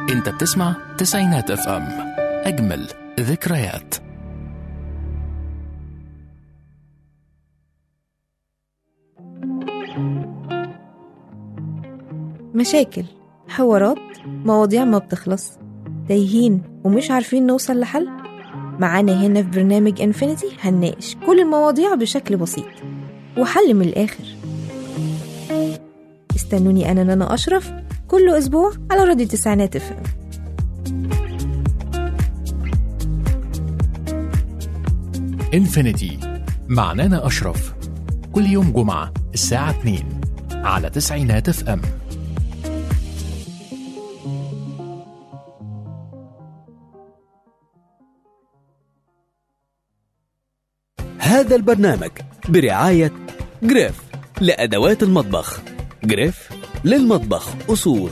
انت بتسمع تسعينات اف ام اجمل ذكريات مشاكل حوارات مواضيع ما بتخلص تايهين ومش عارفين نوصل لحل معانا هنا في برنامج انفينيتي هنناقش كل المواضيع بشكل بسيط وحل من الآخر استنوني أنا نانا أشرف كل أسبوع على راديو تسعينات اف ام انفينيتي مع نانا اشرف كل يوم جمعة الساعة 2 على تسعينات اف ام هذا البرنامج برعاية جريف لأدوات المطبخ جريف للمطبخ أصول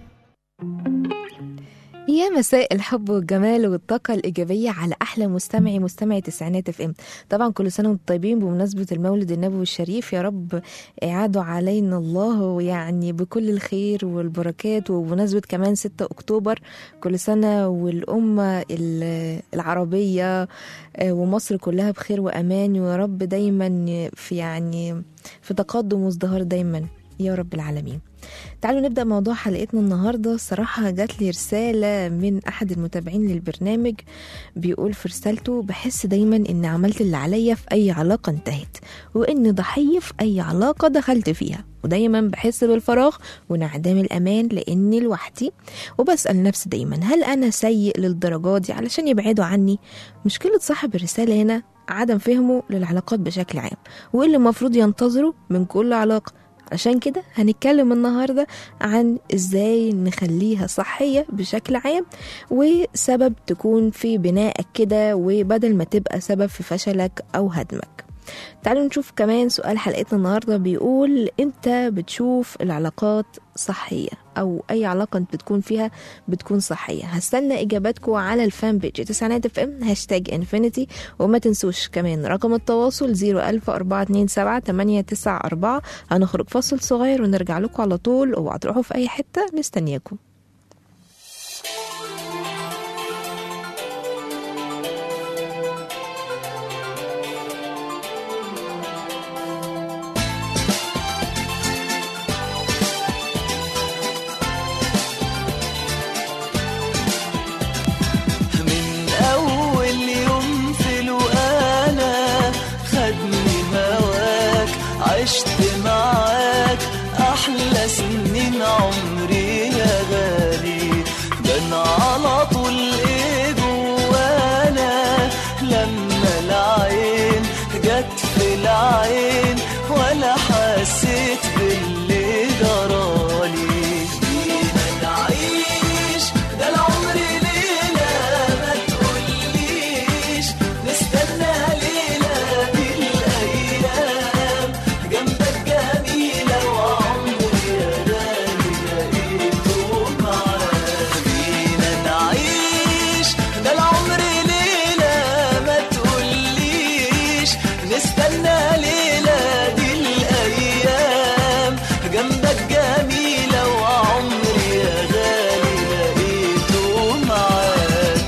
يا مساء الحب والجمال والطاقة الإيجابية على أحلى مستمعي مستمعي تسعينات اف ام طبعا كل سنة وانتم طيبين بمناسبة المولد النبوي الشريف يا رب إعادوا علينا الله يعني بكل الخير والبركات وبمناسبة كمان 6 أكتوبر كل سنة والأمة ال- العربية آه، ومصر كلها بخير وأمان ويا رب دايما في يعني في تقدم وازدهار دايما يا رب العالمين تعالوا نبدأ موضوع حلقتنا النهاردة الصراحة جات لي رسالة من أحد المتابعين للبرنامج بيقول في رسالته بحس دايما إن عملت اللي عليا في أي علاقة انتهت وإن ضحية في أي علاقة دخلت فيها ودايما بحس بالفراغ وانعدام الأمان لأني لوحدي وبسأل نفسي دايما هل أنا سيء للدرجة دي علشان يبعدوا عني مشكلة صاحب الرسالة هنا عدم فهمه للعلاقات بشكل عام وإيه اللي المفروض ينتظره من كل علاقة عشان كده هنتكلم النهاردة عن ازاي نخليها صحية بشكل عام وسبب تكون في بنائك كده وبدل ما تبقى سبب في فشلك أو هدمك تعالوا نشوف كمان سؤال حلقتنا النهاردة بيقول امتى بتشوف العلاقات صحية أو أي علاقة انت بتكون فيها بتكون صحية هستنى إجاباتكم على الفان بيج تسعينات اف ام هاشتاج انفينيتي وما تنسوش كمان رقم التواصل 01427 894 هنخرج فاصل صغير ونرجع لكم على طول اوعوا تروحوا في أي حتة مستنياكم من أول يوم في الوقالة خدني هواك عشت معاك أحلى سنين عمري يا غالي ده أنا على طول إيه جوانا لما العين جت في العين ولا حسيت باللي جرالي بينا نعيش ده العمر ليلة ما تقوليش نستنى ليلة الأيام جنبك جميلة وعمري يا غالي لقيته معاك بينا نعيش ده العمر ليلة ما تقوليش نستنى ليلة دي الأيام جنبك جميلة وعمري يا غالي لقيته معاك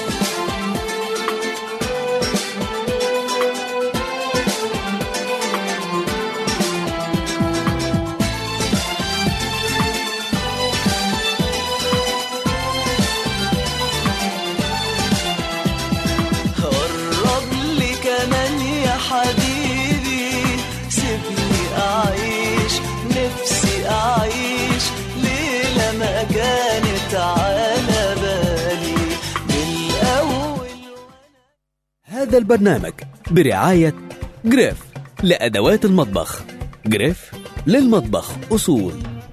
قرب لي كمان يا حبيبي سيبني أعيش نفسي أعيش ليلة ما كانت على بالي من الأول هذا البرنامج برعاية جريف لأدوات المطبخ جريف للمطبخ أصول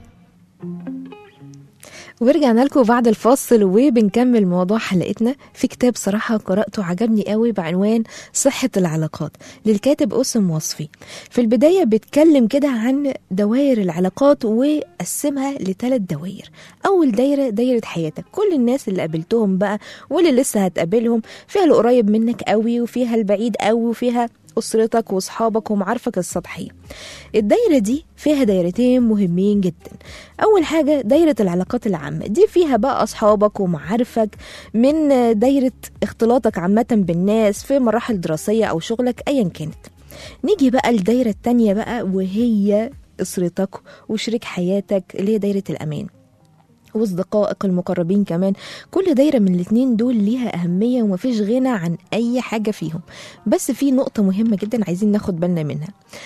ورجعنا لكم بعد الفاصل وبنكمل موضوع حلقتنا في كتاب صراحة قرأته عجبني قوي بعنوان صحة العلاقات للكاتب أسم وصفي في البداية بيتكلم كده عن دوائر العلاقات وقسمها لثلاث دوائر أول دايرة دايرة حياتك كل الناس اللي قابلتهم بقى واللي لسه هتقابلهم فيها القريب منك قوي وفيها البعيد قوي وفيها أسرتك وأصحابك ومعارفك السطحية الدايرة دي فيها دايرتين مهمين جدا أول حاجة دايرة العلاقات العامة دي فيها بقى أصحابك ومعارفك من دايرة اختلاطك عامة بالناس في مراحل دراسية أو شغلك أيا كانت نيجي بقى الدايرة التانية بقى وهي أسرتك وشريك حياتك اللي هي دايرة الأمان واصدقائك المقربين كمان كل دايره من الاتنين دول ليها اهميه ومفيش غنى عن اي حاجه فيهم بس في نقطه مهمه جدا عايزين ناخد بالنا منها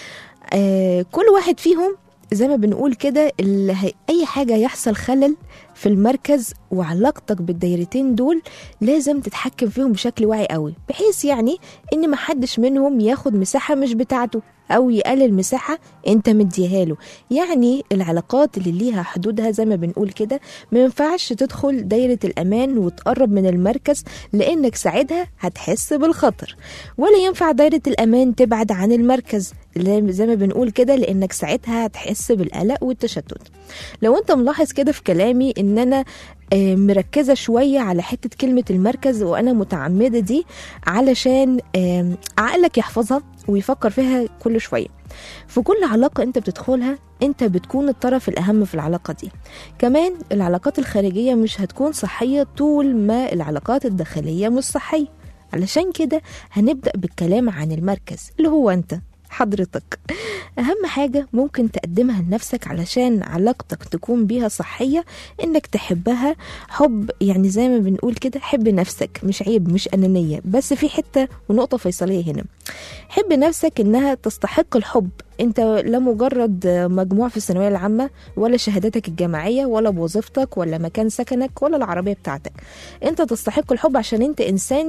آه كل واحد فيهم زي ما بنقول كده اللي هي- اي حاجه يحصل خلل في المركز وعلاقتك بالدايرتين دول لازم تتحكم فيهم بشكل واعي قوي بحيث يعني ان محدش منهم ياخد مساحه مش بتاعته او يقلل مساحه انت مديها له يعني العلاقات اللي ليها حدودها زي ما بنقول كده ما ينفعش تدخل دايره الامان وتقرب من المركز لانك ساعتها هتحس بالخطر ولا ينفع دايره الامان تبعد عن المركز اللي زي ما بنقول كده لانك ساعتها هتحس بالقلق والتشتت لو انت ملاحظ كده في كلامي ان انا آه، مركزه شويه على حته كلمه المركز وانا متعمده دي علشان آه، عقلك يحفظها ويفكر فيها كل شويه في كل علاقة انت بتدخلها انت بتكون الطرف الاهم في العلاقة دي كمان العلاقات الخارجية مش هتكون صحية طول ما العلاقات الداخلية مش صحية علشان كده هنبدأ بالكلام عن المركز اللي هو انت حضرتك أهم حاجة ممكن تقدمها لنفسك علشان علاقتك تكون بيها صحية إنك تحبها حب يعني زي ما بنقول كده حب نفسك مش عيب مش أنانية بس في حتة ونقطة فيصلية هنا حب نفسك إنها تستحق الحب انت لا مجرد مجموع في الثانويه العامه ولا شهاداتك الجامعيه ولا بوظيفتك ولا مكان سكنك ولا العربيه بتاعتك انت تستحق الحب عشان انت انسان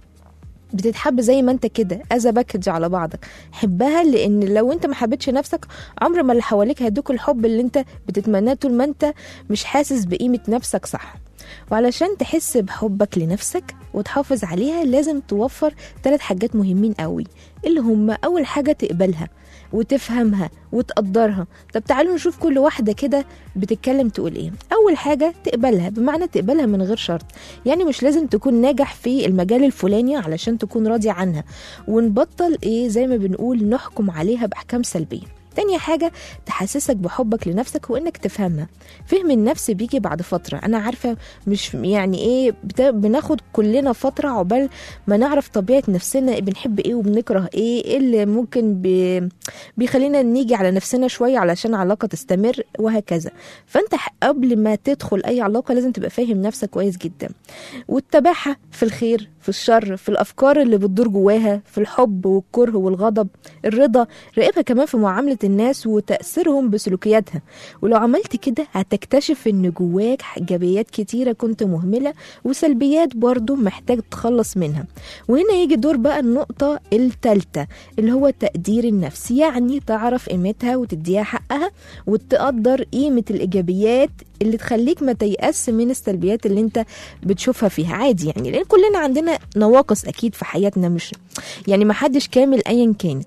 بتتحب زي ما انت كده از باكج على بعضك حبها لان لو انت ما حبيتش نفسك عمر ما اللي حواليك هيدوك الحب اللي انت بتتمناه طول ما انت مش حاسس بقيمه نفسك صح وعلشان تحس بحبك لنفسك وتحافظ عليها لازم توفر ثلاث حاجات مهمين قوي اللي هم اول حاجه تقبلها وتفهمها وتقدرها طب تعالوا نشوف كل واحدة كده بتتكلم تقول ايه أول حاجة تقبلها بمعنى تقبلها من غير شرط يعني مش لازم تكون ناجح في المجال الفلاني علشان تكون راضي عنها ونبطل ايه زي ما بنقول نحكم عليها بأحكام سلبية تاني حاجة تحسسك بحبك لنفسك وإنك تفهمها فهم النفس بيجي بعد فترة أنا عارفة مش يعني إيه بتا... بناخد كلنا فترة عقبال ما نعرف طبيعة نفسنا بنحب إيه وبنكره إيه إيه اللي ممكن بي... بيخلينا نيجي على نفسنا شوية علشان علاقة تستمر وهكذا فأنت ح- قبل ما تدخل أي علاقة لازم تبقى فاهم نفسك كويس جدا والتباحة في الخير في الشر في الأفكار اللي بتدور جواها في الحب والكره والغضب الرضا راقبها كمان في معاملة الناس وتأثيرهم بسلوكياتها ولو عملت كده هتكتشف ان جواك إيجابيات كتيرة كنت مهملة وسلبيات برضو محتاج تخلص منها وهنا يجي دور بقى النقطة التالتة اللي هو تقدير النفس يعني تعرف قيمتها وتديها حقها وتقدر قيمة الإيجابيات اللي تخليك ما تيأس من السلبيات اللي انت بتشوفها فيها عادي يعني لان كلنا عندنا نواقص اكيد في حياتنا مش يعني ما حدش كامل ايا كانت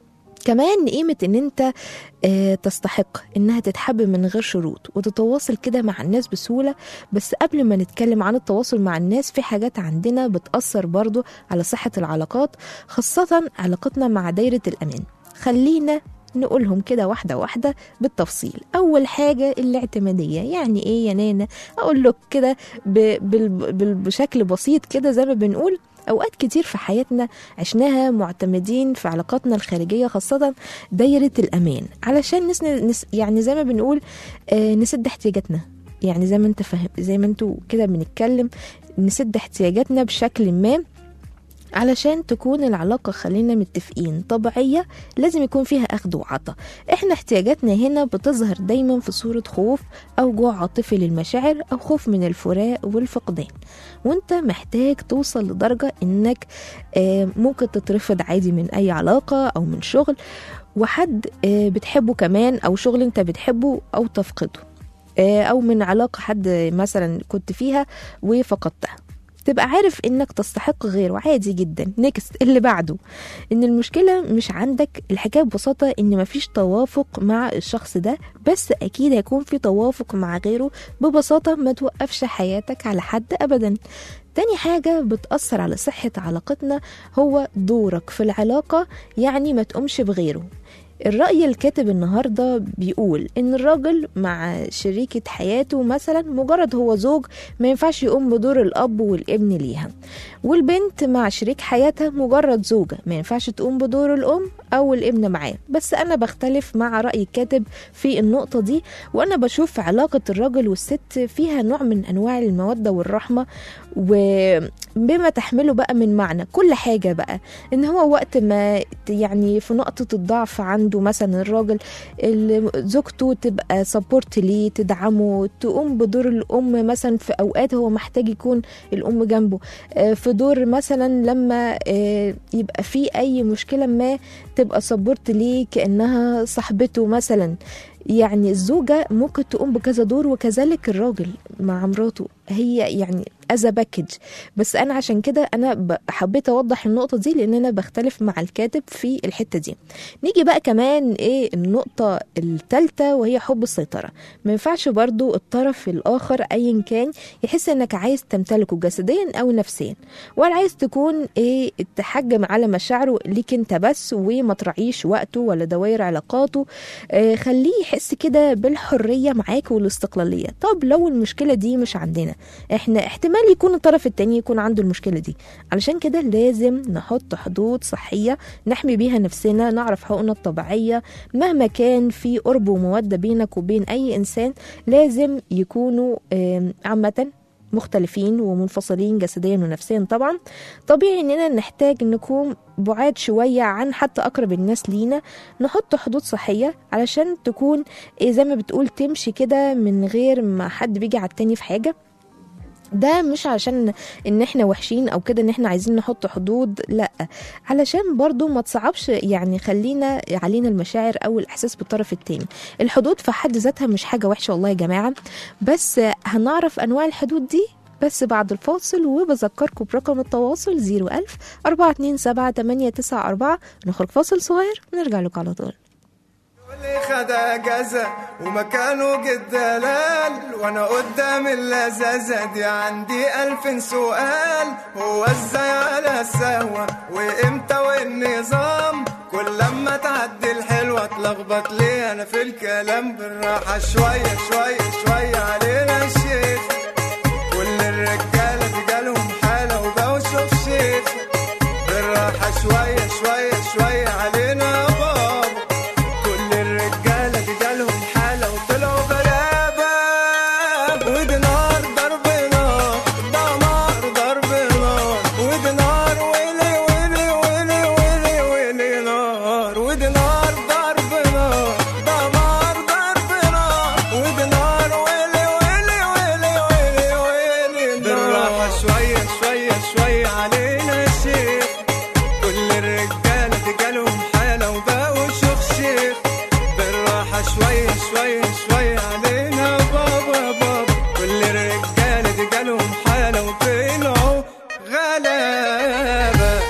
كمان قيمة ان انت آه، تستحق انها تتحب من غير شروط وتتواصل كده مع الناس بسهولة بس قبل ما نتكلم عن التواصل مع الناس في حاجات عندنا بتأثر برضو على صحة العلاقات خاصة علاقتنا مع دايرة الأمان خلينا نقولهم كده واحدة واحدة بالتفصيل أول حاجة الاعتمادية يعني إيه يا نانا أقول لك كده ب- بال- بال- بشكل بسيط كده زي ما بنقول أوقات كتير في حياتنا عشناها معتمدين في علاقاتنا الخارجية خاصة دايرة الأمان علشان نس نس يعني زي ما بنقول آه نسد احتياجاتنا يعني زي ما انت فاهم زي ما انتوا كده بنتكلم نسد احتياجاتنا بشكل ما علشان تكون العلاقة خلينا متفقين طبيعية لازم يكون فيها أخذ وعطا إحنا احتياجاتنا هنا بتظهر دايما في صورة خوف أو جوع عاطفي للمشاعر أو خوف من الفراق والفقدان وانت محتاج توصل لدرجة إنك آه، ممكن تترفض عادي من أي علاقة أو من شغل وحد آه، بتحبه كمان أو شغل انت بتحبه أو تفقده آه، أو من علاقة حد مثلا كنت فيها وفقدتها تبقى عارف انك تستحق غيره عادي جدا نكست اللي بعده ان المشكله مش عندك الحكايه ببساطه ان مفيش توافق مع الشخص ده بس اكيد هيكون في توافق مع غيره ببساطه ما توقفش حياتك على حد ابدا تاني حاجة بتأثر على صحة علاقتنا هو دورك في العلاقة يعني ما تقومش بغيره الرأي الكاتب النهاردة بيقول إن الراجل مع شريكة حياته مثلا مجرد هو زوج ما ينفعش يقوم بدور الأب والابن ليها والبنت مع شريك حياتها مجرد زوجة ما ينفعش تقوم بدور الأم أو الابن معاه بس أنا بختلف مع رأي الكاتب في النقطة دي وأنا بشوف علاقة الراجل والست فيها نوع من أنواع المودة والرحمة وبما تحمله بقى من معنى كل حاجة بقى إن هو وقت ما يعني في نقطة الضعف عنده مثلا الراجل اللي زوجته تبقى سبورت ليه تدعمه تقوم بدور الأم مثلا في أوقات هو محتاج يكون الأم جنبه آه، في دور مثلا لما آه، يبقى في أي مشكلة ما تبقى سبورت ليه كأنها صاحبته مثلا يعني الزوجة ممكن تقوم بكذا دور وكذلك الراجل مع مراته هي يعني از باكج بس انا عشان كده انا ب- حبيت اوضح النقطه دي لان انا بختلف مع الكاتب في الحته دي نيجي بقى كمان ايه النقطه الثالثه وهي حب السيطره ما ينفعش برضو الطرف الاخر ايا كان يحس انك عايز تمتلكه جسديا او نفسيا ولا عايز تكون ايه تحجم على مشاعره ليك انت بس وما تراعيش وقته ولا دوائر علاقاته آه خليه يحس كده بالحريه معاك والاستقلاليه طب لو المشكله دي مش عندنا احنا احتمال يكون الطرف التاني يكون عنده المشكله دي علشان كده لازم نحط حدود صحيه نحمي بيها نفسنا نعرف حقوقنا الطبيعيه مهما كان في قرب وموده بينك وبين اي انسان لازم يكونوا آم، عامه مختلفين ومنفصلين جسديا ونفسيا طبعا طبيعي اننا نحتاج نكون بعاد شوية عن حتى أقرب الناس لينا نحط حدود صحية علشان تكون إيه زي ما بتقول تمشي كده من غير ما حد بيجي على التاني في حاجة ده مش علشان ان احنا وحشين او كده ان احنا عايزين نحط حدود لا علشان برضو ما تصعبش يعني خلينا علينا المشاعر او الاحساس بالطرف التاني الحدود في حد ذاتها مش حاجة وحشة والله يا جماعة بس هنعرف انواع الحدود دي بس بعد الفاصل وبذكركم برقم التواصل 01000 427 894 نخرج فاصل صغير ونرجع لكم على طول اللي خد اجازة ومكانه جد دلال وانا قدام اللذاذة دي عندي الف سؤال هو ازاي على السهوة وامتى والنظام كل لما تعدي الحلوة اتلخبط ليه انا في الكلام بالراحة شوية شوية شوية علينا الشيخ كل الرجالة دي جالهم حالة وبقوا شوف شيخ بالراحة شوية شوية شوية علينا يا بابا كل الرجالة دي جالهم حالة وطلعوا غلابة ودي نار ضرب نار ده نار ضرب نار ودي نار ويلي ويلي ويلي ويلي ويلي نار ودي نار ضرب نار ده نار ضرب نار ودي نار ويلي ويلي ويلي ويلي ويلي بالراحة شوية شوية شوية علينا شيخ كل الرجالة دي جالهم حالة وبقوا شيخ شيخ بالراحة شوية شوية شوية علينا بابا بابا كل الرجالة دي جالهم حالة وطلعوا غلابة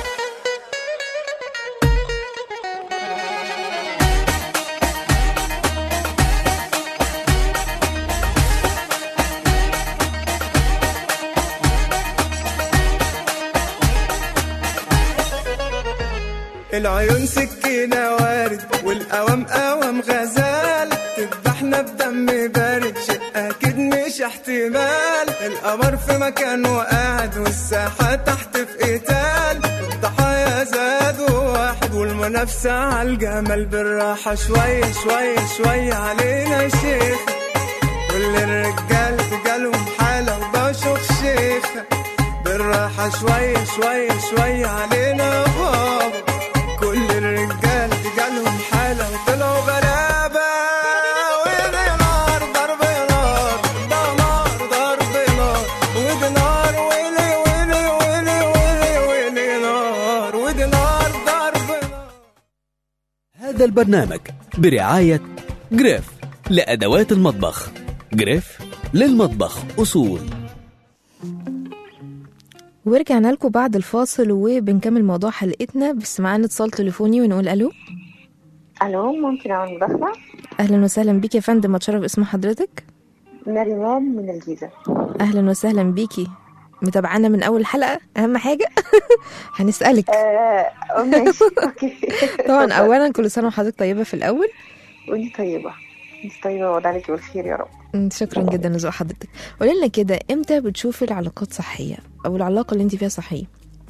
العيون سكينة وارد والقوام قوام غزال تذبحنا بدم بارد شيء أكيد مش احتمال القمر في مكانه قاعد والساحة تحت في قتال الضحايا زادوا واحد والمنافسة على الجمال بالراحة شوية شوية شوية علينا يا شيخ كل الرجال جالهم حالة وبشوف شيخ بالراحة شوية شوية شوية علينا يا بابا كل الرجال جالهم حالة وطلعوا غلابة ودي نار ضرب نار ده نار ضرب نار ودي نار ويلي ويلي ويلي ويلي ويلي نار ودي نار ضرب نار هذا البرنامج برعاية جريف لأدوات المطبخ جريف للمطبخ أصول ورجعنا لكم بعد الفاصل وبنكمل موضوع حلقتنا بس معانا اتصال تليفوني ونقول الو الو ممكن اعمل مداخله اهلا وسهلا بيكي يا فندم اتشرف اسم حضرتك نريمان من الجيزه اهلا وسهلا بيكي متابعانا من اول حلقه اهم حاجه هنسالك آه ماشي اوكي طبعا اولا كل سنه وحضرتك طيبه في الاول وانت طيبه انت طيبه وعد عليكي بالخير يا رب أمم، شكرا جدا لذوق حضرتك قولي لنا كده امتى بتشوفي العلاقات صحيه او العلاقه اللي انت فيها صحيه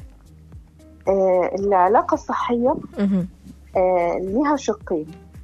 آه العلاقه الصحيه مهم. آه ليها شقين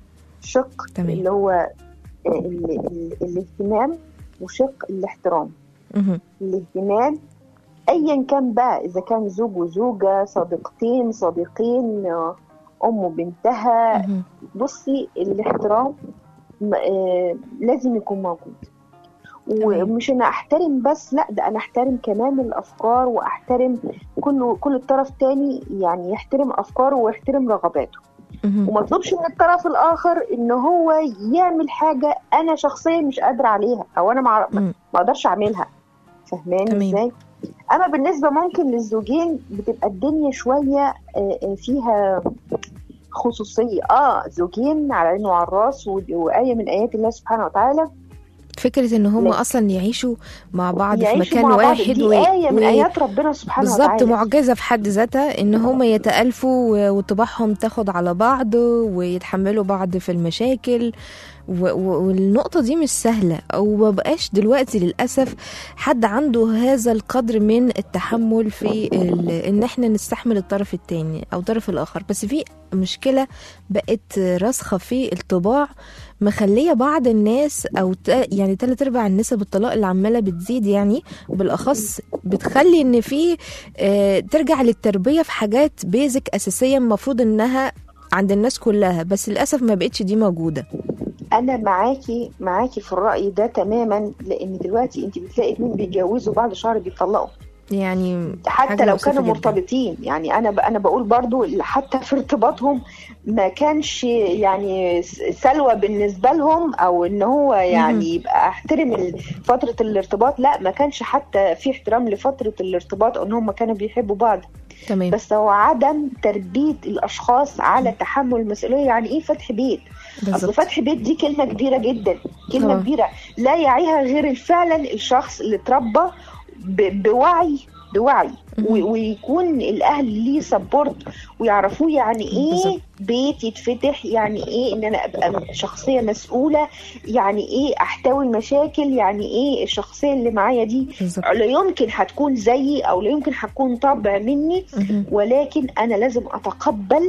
شق تمام. اللي هو آه ال ال الاهتمام وشق الاحترام مهم. الاهتمام ايا كان بقى اذا كان زوج وزوجه صديقتين صديقين آه، ام وبنتها مهم. بصي الاحترام م- آه، لازم يكون موجود تمام. ومش انا احترم بس لا ده انا احترم كمان الافكار واحترم كل كل طرف تاني يعني يحترم افكاره ويحترم رغباته مهم. وما اطلبش من الطرف الاخر ان هو يعمل حاجه انا شخصيا مش قادره عليها او انا ما مم. ما اقدرش اعملها فاهماني تمام. ازاي اما بالنسبه ممكن للزوجين بتبقى الدنيا شويه آه، آه، فيها خصوصيه اه زوجين على عينه وعلى الراس ودي- وايه من ايات الله سبحانه وتعالى فكره ان هم لا. اصلا يعيشوا مع بعض في يعيشوا مكان مع بعض. واحد دي و- ايه من و- ايات ربنا سبحانه بالظبط وتعالى معجزه في حد ذاتها ان هم يتالفوا و- وطباعهم تاخد على بعض ويتحملوا بعض في المشاكل و- و- والنقطة دي مش سهلة أو مبقاش دلوقتي للأسف حد عنده هذا القدر من التحمل في ال- إن إحنا نستحمل الطرف التاني أو الطرف الآخر بس في مشكلة بقت راسخة في الطباع مخلية بعض الناس أو ت- يعني تلات أرباع النسب الطلاق اللي عمالة بتزيد يعني وبالأخص بتخلي إن في آه، ترجع للتربية في حاجات بيزك أساسية المفروض إنها عند الناس كلها بس للأسف ما بقتش دي موجودة انا معاكي معاكي في الراي ده تماما لان دلوقتي انت بتلاقي اتنين بيتجوزوا بعد شهر بيطلقوا يعني حتى حاجة لو مؤسفة كانوا جداً. مرتبطين يعني انا ب... انا بقول برضو حتى في ارتباطهم ما كانش يعني س- سلوى بالنسبه لهم او ان هو مهم. يعني يبقى احترم ال- فتره الارتباط لا ما كانش حتى في احترام لفتره الارتباط او ان هم كانوا بيحبوا بعض تمام بس هو عدم تربيه الاشخاص على تحمل المسؤوليه يعني ايه فتح بيت اصل بالظبط فتح بيت دي كلمه كبيره جدا كلمه طبعا. كبيره لا يعيها غير فعلا الشخص اللي اتربى ب- بوعي بوعي مهم. و- ويكون الاهل ليه سبورت ويعرفوه يعني ايه بالظبط. بيت يتفتح يعني ايه ان انا ابقى شخصيه مسؤوله يعني ايه احتوي المشاكل يعني ايه الشخصيه اللي معايا دي بالظبط لا يمكن هتكون زيي او لا يمكن هتكون طبع مني مهم. ولكن انا لازم اتقبل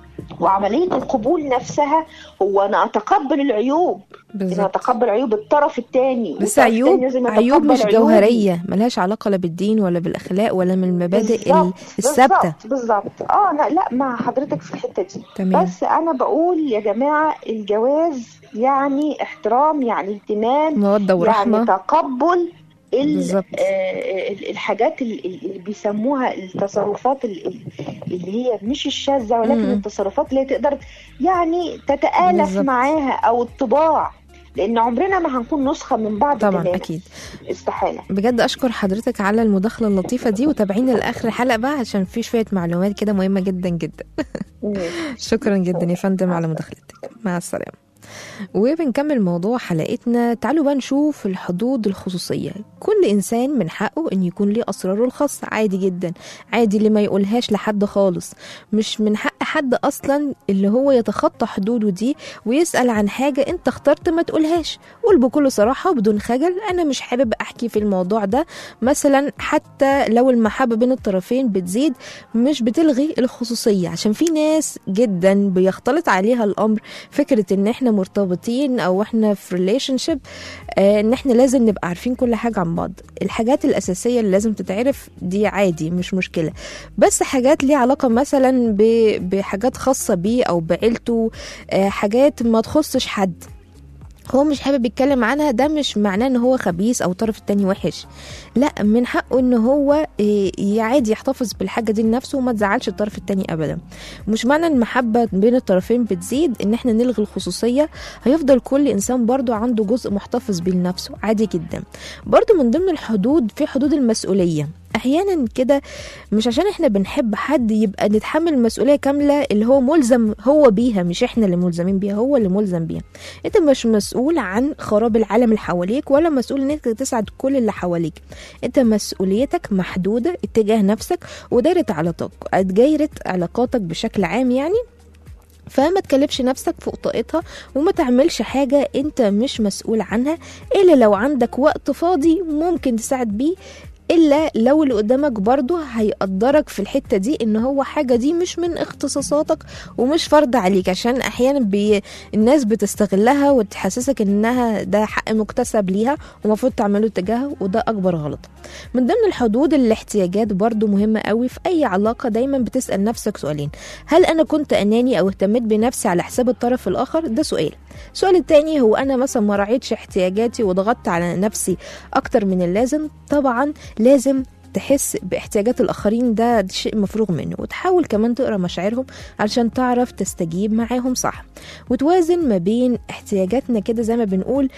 وعمليه القبول نفسها هو انا اتقبل العيوب انا بالظبط اتقبل عيوب الطرف الثاني بس عيوب عيوب مش جوهرية ملهاش علاقة لا بالدين ولا بالأخلاق ولا من المبادئ ال- الثابتة بالظبط بالظبط اه لا لا مع حضرتك في الحته دي تمام بس انا بقول يا جماعه الجواز يعني احترام يعني اهتمام مودة يعني ورحمة تقبل ال- بالظبط. آه، ال- الحاجات ال- ال- اللي بيسموها التصرفات ال- ال- اللي هي مش الشاذة ولكن مم. التصرفات اللي هي تقدر يعني تتآلف بالظبط. معاها أو الطباع لأن عمرنا ما هنكون نسخة من بعض طبعا تماما أكيد استحالة بجد أشكر حضرتك على المداخلة اللطيفة دي وتابعينا لآخر الحلقة بقى عشان في شوية معلومات كده مهمة جدا جدا شكرا جدا يا فندم على مداخلتك مع السلامة وبنكمل موضوع حلقتنا تعالوا بقى نشوف الحدود الخصوصية كل إنسان من حقه إن يكون ليه أسراره الخاصة عادي جدا عادي اللي ما يقولهاش لحد خالص مش من حق حد أصلا اللي هو يتخطى حدوده دي ويسأل عن حاجة أنت اخترت ما تقولهاش قول بكل صراحة وبدون خجل أنا مش حابب أحكي في الموضوع ده مثلا حتى لو المحبة بين الطرفين بتزيد مش بتلغي الخصوصية عشان في ناس جدا بيختلط عليها الأمر فكرة ان احنا مرتبطين او احنا في ريليشن شيب ان احنا لازم نبقى عارفين كل حاجة عن بعض الحاجات الأساسية اللي لازم تتعرف دي عادي مش مشكلة بس حاجات ليها علاقة مثلا ب- بحاجات خاصة بيه أو بعيلته آه، حاجات ما تخصش حد هو مش حابب يتكلم عنها ده مش معناه ان هو خبيث او الطرف التاني وحش لا من حقه ان هو إيه، عادي يحتفظ بالحاجه دي لنفسه وما تزعلش الطرف التاني ابدا مش معنى ان المحبه بين الطرفين بتزيد ان احنا نلغي الخصوصيه هيفضل كل انسان برضو عنده جزء محتفظ بيه لنفسه عادي جدا برضو من ضمن الحدود في حدود المسؤوليه احيانا كده مش عشان احنا بنحب حد يبقى نتحمل مسؤوليه كامله اللي هو ملزم هو بيها مش احنا اللي ملزمين بيها هو اللي ملزم بيها انت مش مسؤول عن خراب العالم اللي حواليك ولا مسؤول انك تسعد كل اللي حواليك انت مسؤوليتك محدوده اتجاه نفسك ودايره علاقاتك دايره علاقاتك بشكل عام يعني فما تكلفش نفسك فوق طاقتها وما تعملش حاجة انت مش مسؤول عنها الا لو عندك وقت فاضي ممكن تساعد بيه الا لو اللي قدامك برضه هيقدرك في الحته دي ان هو حاجه دي مش من اختصاصاتك ومش فرض عليك عشان احيانا بي الناس بتستغلها وتحسسك انها ده حق مكتسب ليها ومفروض تعمله تجاهها وده اكبر غلط من ضمن الحدود الاحتياجات برضه مهمه قوي في اي علاقه دايما بتسال نفسك سؤالين هل انا كنت اناني او اهتميت بنفسي على حساب الطرف الاخر ده سؤال السؤال التاني هو انا مثلا ما راعيتش احتياجاتي وضغطت على نفسي اكتر من اللازم طبعا لازم تحس باحتياجات الاخرين ده شيء مفروغ منه وتحاول كمان تقرا مشاعرهم علشان تعرف تستجيب معاهم صح وتوازن ما بين احتياجاتنا كده زي ما بنقول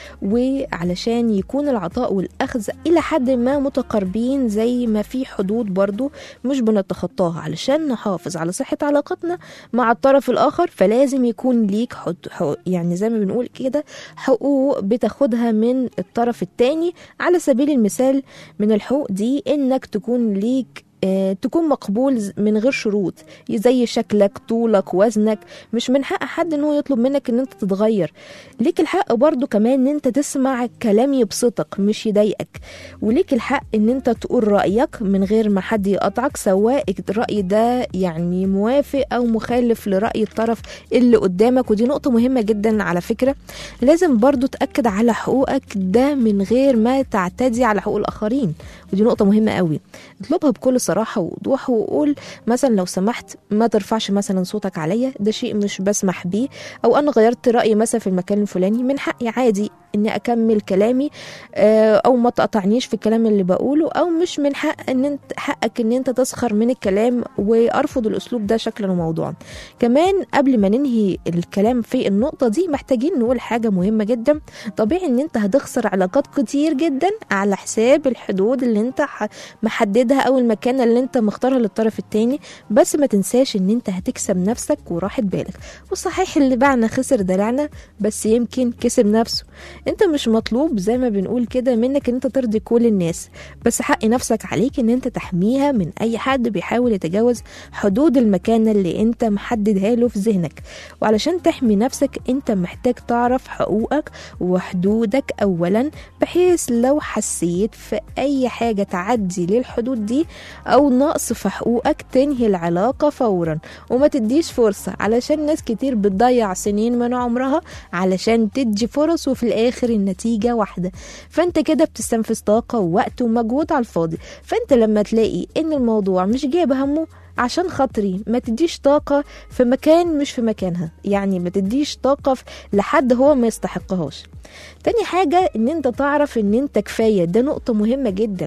وعلشان يكون العطاء والاخذ الى حد ما متقاربين زي ما في حدود برضو مش بنتخطاها علشان نحافظ على صحه علاقتنا مع الطرف الاخر فلازم يكون ليك حد حق يعني زي ما بنقول كده حقوق بتاخدها من الطرف التاني على سبيل المثال من الحقوق دي انك تكون ليك آه، تكون مقبول من غير شروط زي شكلك طولك وزنك مش من حق حد ان هو يطلب منك ان انت تتغير ليك الحق برضو كمان ان انت تسمع كلام يبسطك مش يضايقك وليك الحق ان انت تقول رأيك من غير ما حد يقطعك سواء الرأي ده يعني موافق او مخالف لرأي الطرف اللي قدامك ودي نقطة مهمة جدا على فكرة لازم برضو تأكد على حقوقك ده من غير ما تعتدي على حقوق الآخرين ودي نقطة مهمة قوي اطلبها بكل صراحة ووضوح وقول مثلا لو سمحت ما ترفعش مثلا صوتك عليا ده شيء مش بسمح بيه او انا غيرت رأيي مثلا في المكان الفلاني من حقي عادي اني اكمل كلامي آه، او ما تقطعنيش في الكلام اللي بقوله او مش من حق ان انت حقك ان انت تسخر من الكلام وارفض الاسلوب ده شكلا وموضوعا كمان قبل ما ننهي الكلام في النقطة دي محتاجين نقول حاجة مهمة جدا طبيعي ان انت هتخسر علاقات كتير جدا على حساب الحدود اللي انت ح- محددها او المكان اللي انت مختارها للطرف التاني بس ما تنساش ان انت هتكسب نفسك وراحة بالك وصحيح اللي باعنا خسر دلعنا بس يمكن كسب نفسه انت مش مطلوب زي ما بنقول كده منك ان انت ترضي كل الناس بس حق نفسك عليك ان انت تحميها من اي حد بيحاول يتجاوز حدود المكان اللي انت محددها له في ذهنك وعلشان تحمي نفسك انت محتاج تعرف حقوقك وحدودك اولا بحيث لو حسيت في اي حاجة تعدي للحدود دي او نقص في حقوقك تنهي العلاقة فورا وما تديش فرصة علشان ناس كتير بتضيع سنين من عمرها علشان تدي فرص وفي الاخر النتيجة واحدة فانت كده بتستنفذ طاقة ووقت ومجهود على الفاضي فانت لما تلاقي ان الموضوع مش جايب همه عشان خاطري ما تديش طاقة في مكان مش في مكانها يعني ما تديش طاقة في- لحد هو ما يستحقهاش تاني حاجة ان انت تعرف ان انت كفاية ده نقطة مهمة جدا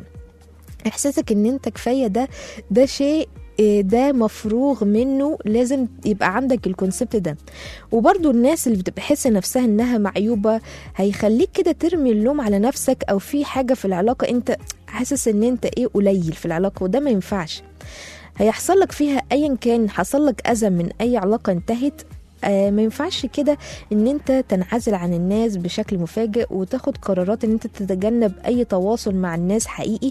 احساسك ان انت كفاية ده ده شيء إيه، ده مفروغ منه لازم يبقى عندك الكونسبت ده وبرضو الناس اللي بتحس نفسها انها معيوبة هيخليك كده ترمي اللوم على نفسك او في حاجة في العلاقة انت حاسس ان انت ايه قليل في العلاقة وده ما ينفعش هيحصل لك فيها ايا كان حصل لك اذى من اي علاقه انتهت آه ما ينفعش كده ان انت تنعزل عن الناس بشكل مفاجئ وتاخد قرارات ان انت تتجنب اي تواصل مع الناس حقيقي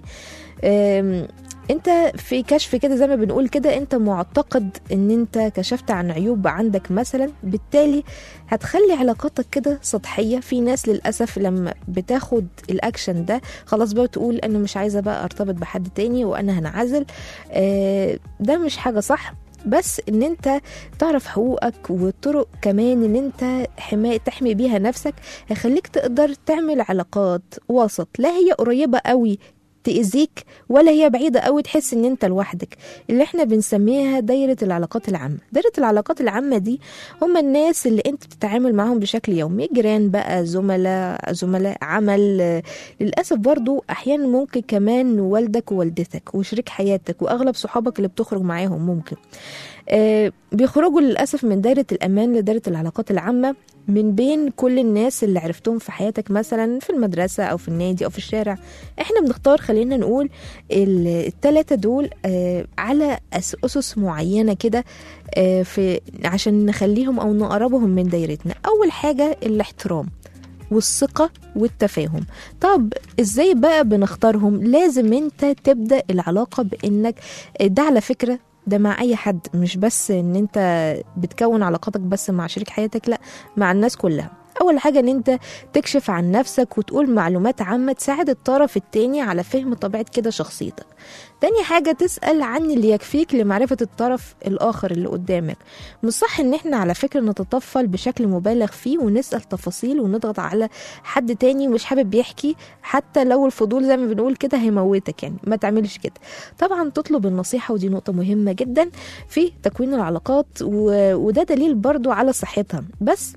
آم، انت في كشف كده زي ما بنقول كده انت معتقد ان انت كشفت عن عيوب عندك مثلا بالتالي هتخلي علاقاتك كده سطحيه في ناس للاسف لما بتاخد الاكشن ده خلاص بقى تقول انا مش عايزه بقى ارتبط بحد تاني وانا هنعزل آه، ده مش حاجه صح بس ان انت تعرف حقوقك وطرق كمان ان انت حماية تحمي بيها نفسك هيخليك تقدر تعمل علاقات وسط لا هي قريبة قوي تأذيك ولا هي بعيدة قوي تحس ان انت لوحدك اللي احنا بنسميها دايرة العلاقات العامة دايرة العلاقات العامة دي هم الناس اللي انت بتتعامل معاهم بشكل يومي جيران بقى زملاء زملاء عمل آه، للأسف برضو أحيانا ممكن كمان والدك ووالدتك وشريك حياتك وأغلب صحابك اللي بتخرج معاهم ممكن آه، بيخرجوا للأسف من دايرة الأمان لدايرة العلاقات العامة من بين كل الناس اللي عرفتهم في حياتك مثلا في المدرسة أو في النادي أو في الشارع احنا بنختار خلينا نقول ال- التلاتة دول آه، على أس- أسس معينة كده آه، في عشان نخليهم أو نقربهم من دايرتنا أول حاجة الاحترام والثقة والتفاهم طب ازاي بقى بنختارهم لازم انت تبدأ العلاقة بانك ده على فكرة ده مع اي حد مش بس ان انت بتكون علاقاتك بس مع شريك حياتك لا مع الناس كلها اول حاجه ان انت تكشف عن نفسك وتقول معلومات عامه تساعد الطرف التاني على فهم طبيعه كده شخصيتك تاني حاجة تسأل عن اللي يكفيك لمعرفة الطرف الآخر اللي قدامك مش صح إن إحنا على فكرة نتطفل بشكل مبالغ فيه ونسأل تفاصيل ونضغط على حد تاني مش حابب يحكي حتى لو الفضول زي ما بنقول كده هيموتك يعني ما تعملش كده طبعا تطلب النصيحة ودي نقطة مهمة جدا في تكوين العلاقات و... وده دليل برضو على صحتها بس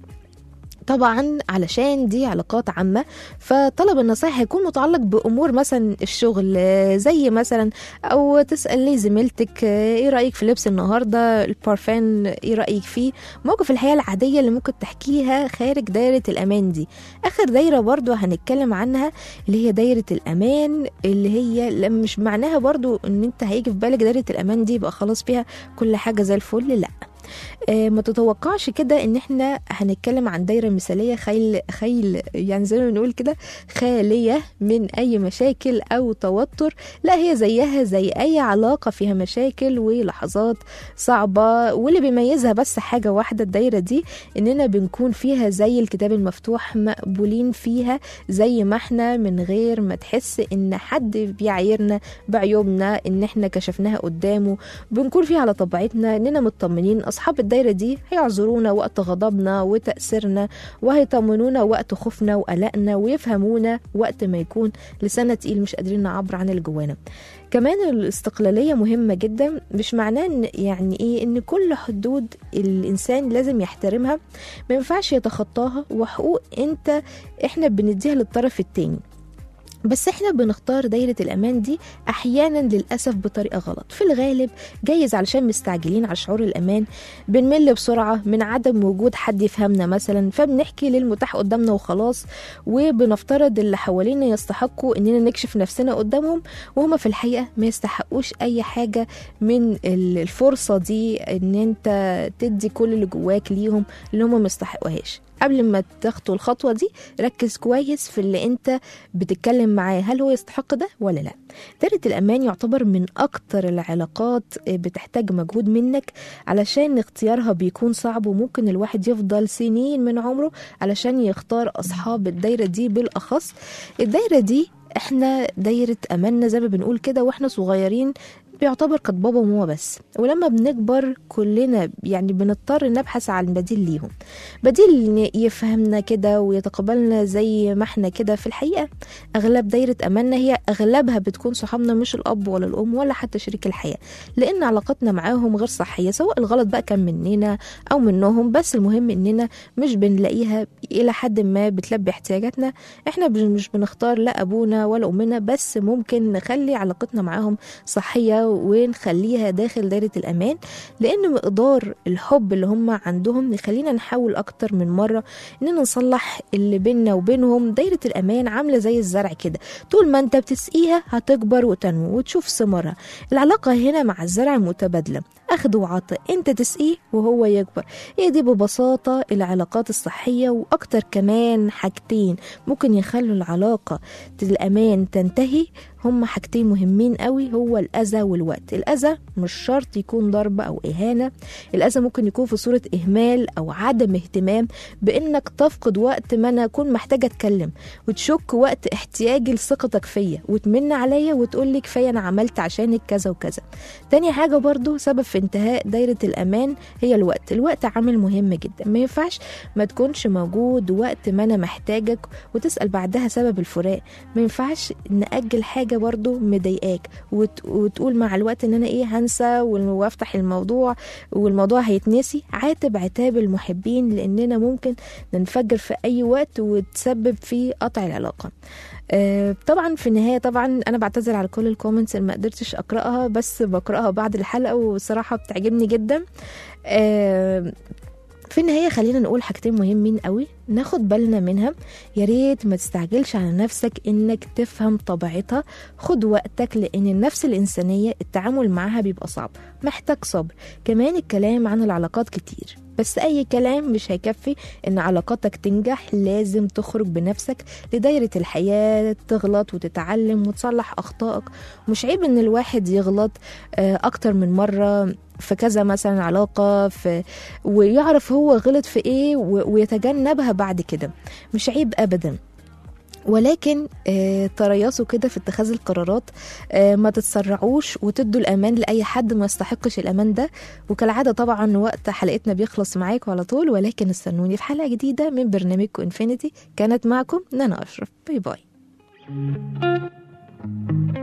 طبعا علشان دي علاقات عامة فطلب النصيحة هيكون متعلق بأمور مثلا الشغل آه، زي مثلا أو تسأل لي زميلتك آه، إيه رأيك في لبس النهاردة البارفان إيه رأيك فيه موقف الحياة العادية اللي ممكن تحكيها خارج دايرة الأمان دي آخر دايرة برضو هنتكلم عنها اللي هي دايرة الأمان اللي هي لا- مش معناها برضو إن أنت هيجي في بالك دايرة الأمان دي يبقى خلاص فيها كل حاجة زي الفل لأ آه، ما تتوقعش كده ان احنا هنتكلم عن دايره مثاليه خيل خيل يعني زي ما بنقول كده خاليه من اي مشاكل او توتر لا هي زيها زي اي علاقه فيها مشاكل ولحظات صعبه واللي بيميزها بس حاجه واحده الدايره دي اننا بنكون فيها زي الكتاب المفتوح مقبولين فيها زي ما احنا من غير ما تحس ان حد بيعايرنا بعيوبنا ان احنا كشفناها قدامه بنكون فيها على طبيعتنا اننا مطمنين اصحاب الدايره دي هيعذرونا وقت غضبنا وتاثيرنا وهيطمنونا وقت خوفنا وقلقنا ويفهمونا وقت ما يكون لساننا تقيل مش قادرين نعبر عن اللي جوانا كمان الاستقلاليه مهمه جدا مش معناه ان يعني ايه ان كل حدود الانسان لازم يحترمها ما ينفعش يتخطاها وحقوق انت احنا بنديها للطرف التاني بس احنا بنختار دايرة الأمان دي أحيانا للأسف بطريقة غلط في الغالب جايز علشان مستعجلين على شعور الأمان بنمل بسرعة من عدم وجود حد يفهمنا مثلا فبنحكي للمتاح قدامنا وخلاص وبنفترض اللي حوالينا يستحقوا إننا نكشف نفسنا قدامهم وهما في الحقيقة ما يستحقوش أي حاجة من ال- الفرصة دي إن أنت تدي كل اللي جواك ليهم اللي هما ما يستحقوهاش قبل ما تاخدوا الخطوة دي ركز كويس في اللي انت بتتكلم معاه هل هو يستحق ده ولا لا دايرة الأمان يعتبر من أكتر العلاقات بتحتاج مجهود منك علشان اختيارها بيكون صعب وممكن الواحد يفضل سنين من عمره علشان يختار أصحاب الدايرة دي بالأخص الدايرة دي احنا دايرة أماننا زي ما بنقول كده واحنا صغيرين بيعتبر كانت بابا وماما بس ولما بنكبر كلنا يعني بنضطر نبحث عن بديل ليهم بديل إن يفهمنا كده ويتقبلنا زي ما احنا كده في الحقيقة أغلب دايرة أماننا هي أغلبها بتكون صحابنا مش الأب ولا الأم ولا حتى شريك الحياة لأن علاقتنا معاهم غير صحية سواء الغلط بقى كان مننا أو منهم بس المهم إننا مش بنلاقيها إلى حد ما بتلبي احتياجاتنا احنا بن- مش بنختار لا أبونا ولا أمنا بس ممكن نخلي علاقتنا معاهم صحية ونخليها داخل دايرة الأمان لأن مقدار الحب اللي هم عندهم يخلينا نحاول أكتر من مرة إننا نصلح اللي بيننا وبينهم دايرة الأمان عاملة زي الزرع كده طول ما أنت بتسقيها هتكبر وتنمو وتشوف ثمرها العلاقة هنا مع الزرع متبادلة أخذ وعطاء أنت تسقيه وهو يكبر هي دي ببساطة العلاقات الصحية وأكتر كمان حاجتين ممكن يخلوا العلاقة الأمان تنتهي هما حاجتين مهمين قوي هو الأذى والوقت الأذى مش شرط يكون ضرب أو إهانة الأذى ممكن يكون في صورة إهمال أو عدم اهتمام بإنك تفقد وقت ما أنا أكون محتاجة أتكلم وتشك وقت احتياجي لثقتك فيا وتمن عليا وتقول لي كفاية أنا عملت عشانك كذا وكذا تاني حاجة برضو سبب في انتهاء دايرة الأمان هي الوقت الوقت عامل مهم جدا ما ينفعش ما تكونش موجود وقت ما أنا محتاجك وتسأل بعدها سبب الفراق ما ينفعش نأجل حاجة حاجه برضو مضايقاك وت... وتقول مع الوقت ان انا ايه هنسى وافتح الموضوع والموضوع هيتنسي عاتب عتاب المحبين لاننا ممكن ننفجر في اي وقت وتسبب في قطع العلاقه آه، طبعا في النهايه طبعا انا بعتذر على كل الكومنتس اللي ما قدرتش اقراها بس بقراها بعد الحلقه وصراحه بتعجبني جدا آه، في النهايه خلينا نقول حاجتين مهمين قوي ناخد بالنا منها يا ريت ما تستعجلش على نفسك انك تفهم طبيعتها خد وقتك لان النفس الانسانيه التعامل معاها بيبقى صعب محتاج صبر كمان الكلام عن العلاقات كتير بس اي كلام مش هيكفي ان علاقاتك تنجح لازم تخرج بنفسك لدايره الحياه تغلط وتتعلم وتصلح اخطائك مش عيب ان الواحد يغلط آه، اكتر من مره في كذا مثلا علاقة في ويعرف هو غلط في ايه و- ويتجنبها بعد كده مش عيب ابدا ولكن آه، تريثوا كده في اتخاذ القرارات آه، ما تتسرعوش وتدوا الامان لاي حد ما يستحقش الامان ده وكالعاده طبعا وقت حلقتنا بيخلص معاكم على طول ولكن استنوني في حلقه جديده من برنامجكم انفينيتي كانت معكم نانا اشرف باي باي